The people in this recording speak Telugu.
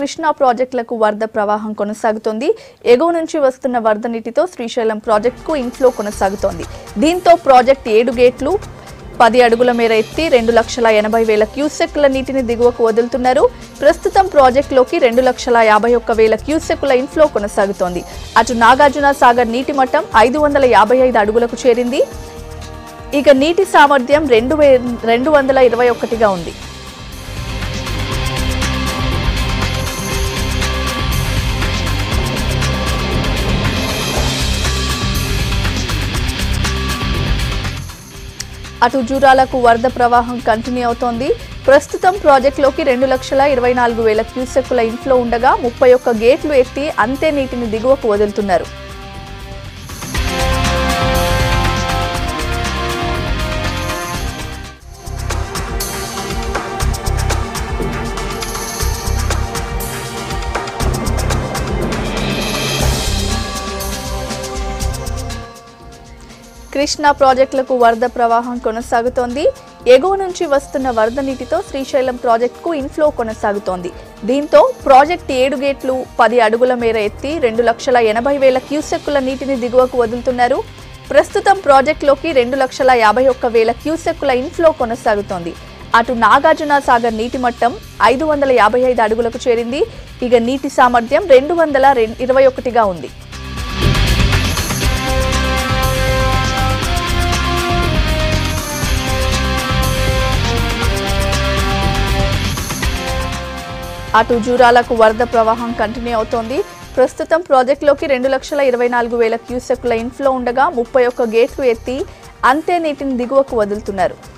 కృష్ణా ప్రాజెక్టులకు వరద ప్రవాహం కొనసాగుతోంది ఎగువ నుంచి వస్తున్న వరద నీటితో శ్రీశైలం ప్రాజెక్టుకు ఇన్ఫ్లో కొనసాగుతోంది దీంతో ప్రాజెక్టు ఏడు గేట్లు పది అడుగుల మేర ఎత్తి రెండు లక్షల ఎనభై వేల క్యూసెక్కుల నీటిని దిగువకు వదులుతున్నారు ప్రస్తుతం ప్రాజెక్టులోకి రెండు లక్షల యాభై ఒక్క వేల క్యూసెక్కుల ఇన్ఫ్లో కొనసాగుతోంది అటు నాగార్జున సాగర్ నీటి మట్టం ఐదు వందల యాభై ఐదు అడుగులకు చేరింది ఇక నీటి సామర్థ్యం రెండు వే రెండు వందల ఇరవై ఒకటిగా ఉంది అటు జూరాలకు వరద ప్రవాహం కంటిన్యూ అవుతోంది ప్రస్తుతం ప్రాజెక్టులోకి రెండు లక్షల ఇరవై నాలుగు వేల క్యూసెక్కుల ఇన్ఫ్లో ఉండగా ముప్పై ఒక్క గేట్లు ఎత్తి అంతే నీటిని దిగువకు వదులుతున్నారు కృష్ణా ప్రాజెక్టులకు వరద ప్రవాహం కొనసాగుతోంది ఎగువ నుంచి వస్తున్న వరద నీటితో శ్రీశైలం ప్రాజెక్టుకు ఇన్ఫ్లో కొనసాగుతోంది దీంతో ప్రాజెక్టు ఏడు గేట్లు పది అడుగుల మేర ఎత్తి రెండు లక్షల ఎనభై వేల క్యూసెక్కుల నీటిని దిగువకు వదులుతున్నారు ప్రస్తుతం ప్రాజెక్టులోకి రెండు లక్షల యాభై ఒక్క వేల క్యూసెక్కుల ఇన్ఫ్లో కొనసాగుతోంది అటు నాగార్జున సాగర్ నీటి మట్టం ఐదు వందల యాభై ఐదు అడుగులకు చేరింది ఇక నీటి సామర్థ్యం రెండు వందల ఇరవై ఒకటిగా ఉంది అటు జూరాలకు వరద ప్రవాహం కంటిన్యూ అవుతోంది ప్రస్తుతం ప్రాజెక్టులోకి రెండు లక్షల ఇరవై నాలుగు వేల క్యూసెక్కుల ఇన్ఫ్లో ఉండగా ముప్పై ఒక్క గేట్లు ఎత్తి అంతే నీటిని దిగువకు వదులుతున్నారు